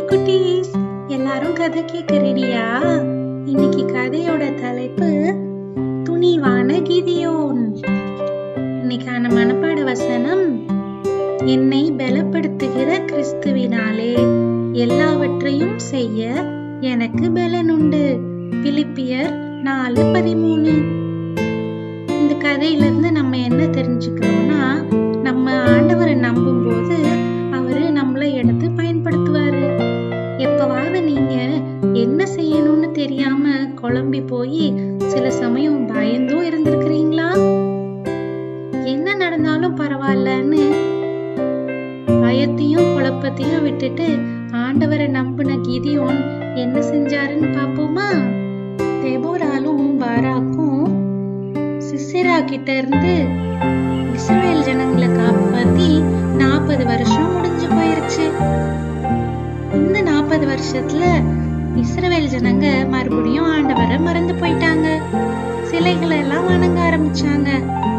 குட்டீஸ் எல்லாரும் கதை கேட்க ரெடியா இன்னைக்கு கதையோட தலைப்பு துணிவான கிதியோன் இன்னைக்கான மனப்பாட வசனம் என்னை பலப்படுத்துகிற கிறிஸ்துவினாலே எல்லாவற்றையும் செய்ய எனக்கு பலனுண்டு பிலிப்பியர் நாலு பதிமூணு இந்த கதையில இருந்து நம்ம என்ன தெரிஞ்சுக்கிறோம்னா நம்ம ஆண்டவரை நம்பும் போது அவரு நம்மளை எடுத்து பயன்படுத்துவாரு எப்பவாவது நீங்க என்ன செய்யணும்னு தெரியாம குழம்பி போய் சில சமயம் பயந்தும் இருந்திருக்கிறீங்களா என்ன நடந்தாலும் பரவாயில்லன்னு பயத்தையும் குழப்பத்தையும் விட்டுட்டு ஆண்டவரை நம்பின கிதியோன் என்ன செஞ்சாருன்னு பாப்போமா தெபோராலும் பாராக்கும் சிசிரா கிட்ட இருந்து இஸ்ரேல் ஜனங்களை காப்பாத்தி நாற்பது வருஷம் முடிஞ்சு போயிருச்சு இந்த நாற்பது வருஷத்துல இஸ்ரவேல் ஜனங்க மறுபடியும் ஆண்டவரை மறந்து போயிட்டாங்க சிலைகளை எல்லாம் வணங்க ஆரம்பிச்சாங்க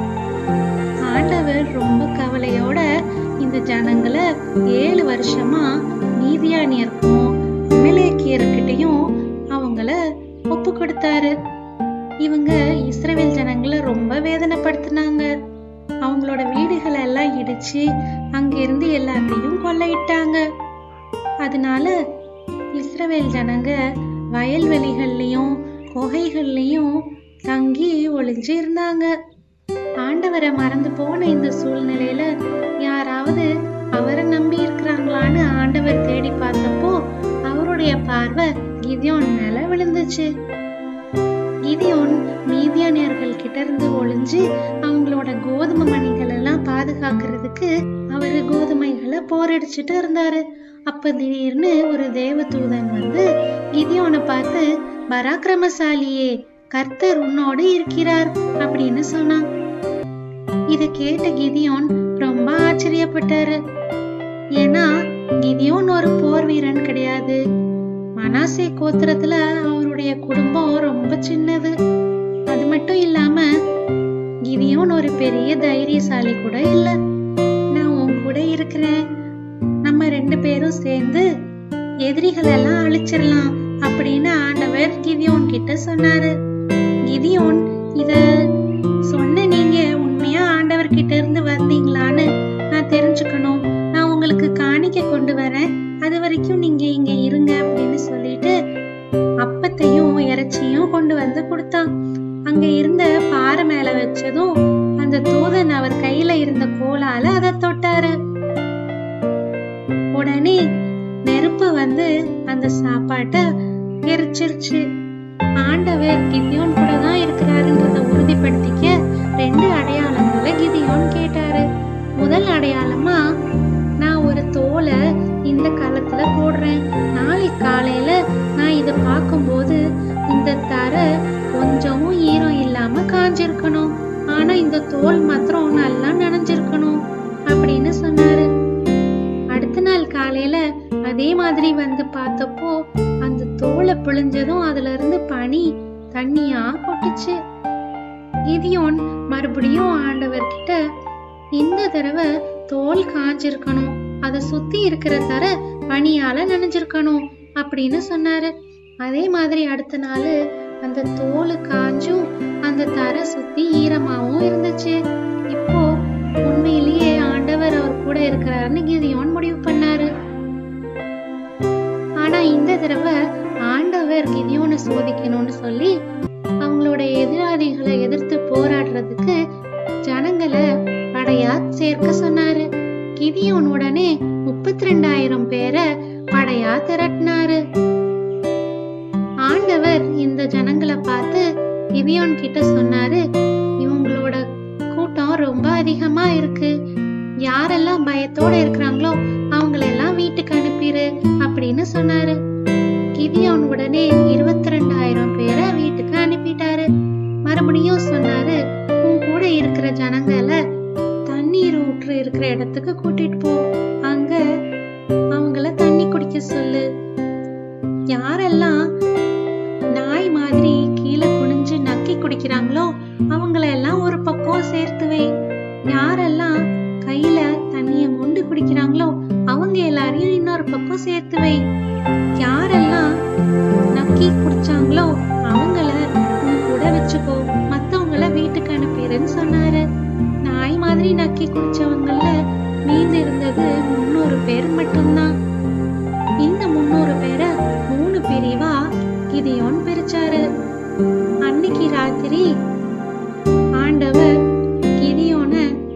ஆண்டவர் ரொம்ப கவலையோட இந்த ஜனங்களை ஏழு வருஷமா நீதியானியருக்கும் அமலேக்கியர்கிட்டையும் அவங்கள ஒப்பு கொடுத்தாரு இவங்க இஸ்ரவேல் ஜனங்களை ரொம்ப வேதனைப்படுத்தினாங்க அவங்களோட வீடுகளை எல்லாம் இடிச்சு அங்கிருந்து எல்லாத்தையும் கொள்ளையிட்டாங்க அதனால இஸ்ரவேல் ஜனங்க வயல்வெளிகள்லயும் குகைகள்லயும் தங்கி ஒளிஞ்சு இருந்தாங்க ஆண்டவரை மறந்து போன இந்த சூழ்நிலையில யாராவது அவரை நம்பி இருக்கிறாங்களான்னு ஆண்டவர் தேடி பார்த்தப்போ அவருடைய பார்வை கிதியோன் மேல விழுந்துச்சு கிதியோன் மீதியானியர்கள் கிட்ட இருந்து ஒளிஞ்சு அவங்களோட கோதுமை மணிகள் எல்லாம் பாதுகாக்கிறதுக்கு அவரு கோதுமைகளை போரடிச்சிட்டு இருந்தாரு அப்ப திடீர்னு ஒரு தேவதூதன் வந்து கிதியோனை பார்த்து பராக்கிரமசாலியே கர்த்தர் உன்னோடு இருக்கிறார் அப்படின்னு சொன்னான் இத கேட்ட கிதியோன் ரொம்ப ஆச்சரியப்பட்டாரு ஏன்னா கிதியோன் ஒரு போர் வீரன் கிடையாது மனாசே கோத்திரத்துல அவருடைய குடும்பம் ரொம்ப சின்னது அது மட்டும் இல்லாம கிதியோன் ஒரு பெரிய தைரியசாலி கூட இல்ல நான் உன் கூட இருக்கிறேன் நம்ம ரெண்டு பேரும் சேர்ந்து எதிரிகள் எல்லாம் அழிச்சிடலாம் அப்படின்னு ஆண்டவர் கிதியோன் கிட்ட சொன்னாரு கிதியோன் இத சொன்ன நீங்க உண்மையா ஆண்டவர் கிட்ட இருந்து வந்தீங்களான்னு நான் தெரிஞ்சுக்கணும் நான் உங்களுக்கு காணிக்க கொண்டு வரேன் அது வரைக்கும் நீங்க இங்க இருங்க அப்படின்னு சொல்லிட்டு அப்பத்தையும் இறைச்சியும் கொண்டு வந்து கொடுத்தான் அங்க இருந்த பாறை மேல வச்சதும் அந்த தூதன் அவர் கையில இருந்த கோலால அதை தொட்டாரு உடனே நெருப்பு வந்து அந்த சாப்பாட்டை எரிச்சிருச்சு ஆண்டவர் கிதியோன் கூட தான் இருக்கிறாருன்றத உறுதிப்படுத்திக்க ரெண்டு அடையாளங்களை கிதியோன் கேட்டாரு முதல் அடையாளமா நான் ஒரு தோலை இந்த காலத்துல போடுறேன் நாளை காலையில நான் இத பார்க்கும்போது இந்த தரை கொஞ்சமும் ஈரம் இல்லாம காஞ்சிருக்கணும் ஆனா இந்த தோல் மாத்திரம் நல்லா நனைஞ்சிருக்கணும் அப்படின்னு சொன்னாரு அடுத்த நாள் காலையில அதே மாதிரி வந்து பார்த்தப்போ அந்த தோலை பிழிஞ்சதும் அதுல இருந்து பனி தண்ணியா கொட்டுச்சு கிதியோன் மறுபடியும் ஆண்டவர்கிட்ட இந்த தடவை தோல் காஞ்சிருக்கணும் அதை சுத்தி இருக்கிற தர பனியால நனைஞ்சிருக்கணும் அப்படின்னு சொன்னாரு அதே மாதிரி அடுத்த நாள் அந்த தோல் காஞ்சும் அந்த தர சுத்தி ஈரமாவும் இருந்துச்சு இப்போ உண்மையிலேயே ஆண்டவர் அவர் கூட இருக்கிறாருன்னு கிதியோன் முடிவு பண்ணாரு ஆனா இந்த தடவை ஆண்டவர் கிதியோனை சோதிக்கணும்னு சொல்லி அவங்களோட எதிராளிகளை எதிர்த்து போராடுறதுக்கு ஜனங்களை படையா சேர்க்க சொன்னாரு கிதியோன் உடனே முப்பத்தி ரெண்டாயிரம் பேரை படையா திரட்டினாரு ஆண்டவர் இந்த ஜனங்களை பார்த்து கிதியோன் கிட்ட சொன்னாரு இவங்களோட கூட்டம் ரொம்ப அதிகமா இருக்கு யாரெல்லாம் பயத்தோட இருக்கிறாங்களோ அவங்களெல்லாம் வீட்டுக்கு அனுப்பிடு அப்படின்னு சொன்னாரு கிதியோன் உடனே இருபத்தி ரெண்டாயிரம் பேரை வீட்டுக்கு அனுப்பிட்டாரு மறுபடியும் சொன்னாரு உன் கூட இருக்கிற ஜனங்களை தண்ணீர் ஊற்று இருக்கிற இடத்துக்கு கூட்டிட்டு போ அங்க அவங்கள தண்ணி குடிக்க சொல்லு யாரெல்லாம் நாய் மாதிரி கீழே குனிஞ்சு நக்கி குடிக்கிறாங்களோ அவங்கள எல்லாம் ஒரு பக்கம் சேர்த்து வை யாரெல்லாம் கையில தண்ணிய மொண்டு குடிக்கிறாங்களோ அவங்க எல்லாரையும் இன்னொரு பக்கம் சேர்த்து வை பேர் மட்டும்தான் இந்த முன்னூறு பேரை மூணு பிரிவா கிதியோன் பிரிச்சாரு அன்னைக்கு ராத்திரி ஆண்டவர் கிதியோன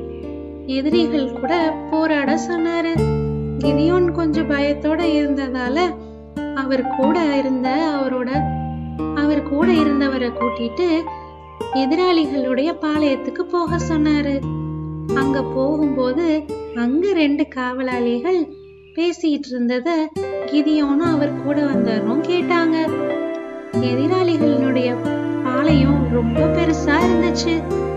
எதிரிகள் கூட போராட சொன்னாரு கிதியோன் கொஞ்சம் பயத்தோட இருந்ததால அவர் கூட இருந்த அவரோட அவர் கூட இருந்தவரை கூட்டிட்டு எதிராளிகளுடைய பாளையத்துக்கு போக சொன்னாரு அங்க போகும்போது அங்க ரெண்டு காவலாளிகள் பேசிட்டு இருந்தத கிதியோனும் அவர் கூட வந்தவரும் கேட்டாங்க எதிராளிகளுடைய பாளையம் ரொம்ப பெருசா இருந்துச்சு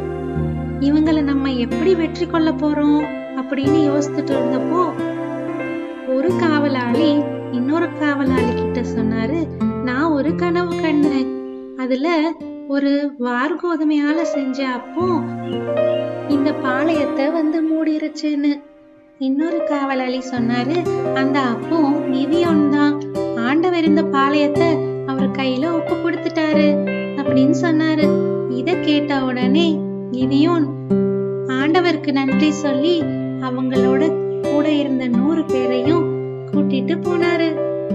இவங்கள நம்ம எப்படி வெற்றி கொள்ள போறோம் அப்படின்னு யோசிச்சுட்டு இருந்தப்போ ஒரு காவலாளி இன்னொரு காவலாளி கிட்ட சொன்னாரு நான் ஒரு கனவு கண்டேன் அதுல ஒரு வார்கோதுமையால செஞ்ச அப்போ இந்த பாளையத்தை வந்து மூடிருச்சுன்னு இன்னொரு காவலாளி சொன்னாரு அந்த அப்போ நிதியம் தான் ஆண்டவர் இந்த பாளையத்தை அவர் கையில ஒப்பு கொடுத்துட்டாரு அப்படின்னு சொன்னாரு இத கேட்ட உடனே கிதியோன் ஆண்டவருக்கு நன்றி சொல்லி அவங்களோட கூட இருந்த நூறு பேரையும் கூட்டிட்டு போனாரு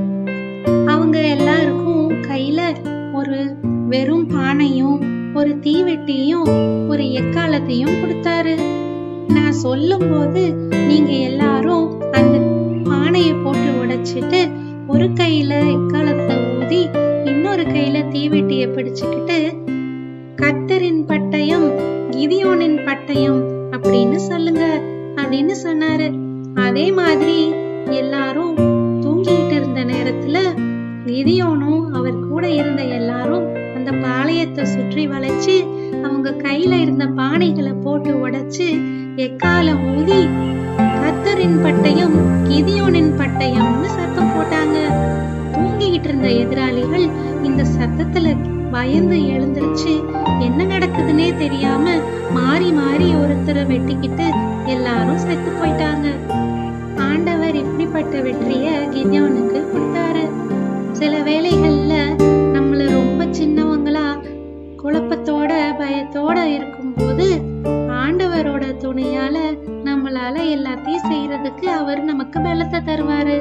அவங்க எல்லாருக்கும் கையில ஒரு வெறும் பானையும் ஒரு தீவெட்டியும் ஒரு எக்காலத்தையும் கொடுத்தாரு நான் சொல்லும் போது நீங்க எல்லாரும் அந்த பானையை போட்டு உடைச்சிட்டு ஒரு கையில எக்காலத்தை ஊதி இன்னொரு கையில தீவெட்டியை பிடிச்சுக்கிட்டு கத்தரின் பட்டயம் கிதியோனின் பட்டயம் அப்படின்னு சொல்லுங்க அப்படின்னு சொன்னாரு அதே மாதிரி எல்லாரும் தூங்கிட்டு இருந்த நேரத்துல கிதியோனும் அவர் கூட இருந்த எல்லாரும் அந்த பாளையத்தை சுற்றி வளைச்சு அவங்க கையில இருந்த பானைகளை போட்டு உடைச்சு எக்காலம் ஊதி கத்தரின் பட்டயம் கிதியோனின் பட்டயம்னு சத்தம் போட்டாங்க தூங்கிக்கிட்டு இருந்த எதிராளிகள் இந்த சத்தத்துல பயந்து எழுந்திருச்சு என்ன நடக்குதுன்னே தெரியாம மாறி மாறி ஒருத்தரை வெட்டிக்கிட்டு எல்லாரும் செத்து போயிட்டாங்க ஆண்டவர் இப்படிப்பட்ட வெற்றிய கிதியோனுக்கு கொடுத்தாரு சில வேளைகள்ல நம்மள ரொம்ப சின்னவங்களா குழப்பத்தோட பயத்தோட இருக்கும்போது ஆண்டவரோட துணையால நம்மளால எல்லாத்தையும் செய்யறதுக்கு அவர் நமக்கு பலத்தை தருவாரு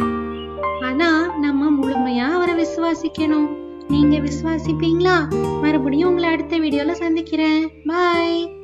ஆனா நம்ம முழுமையா அவரை விசுவாசிக்கணும் நீங்க விசுவாசிப்பீங்களா மறுபடியும் உங்களை அடுத்த வீடியோல சந்திக்கிறேன் பாய்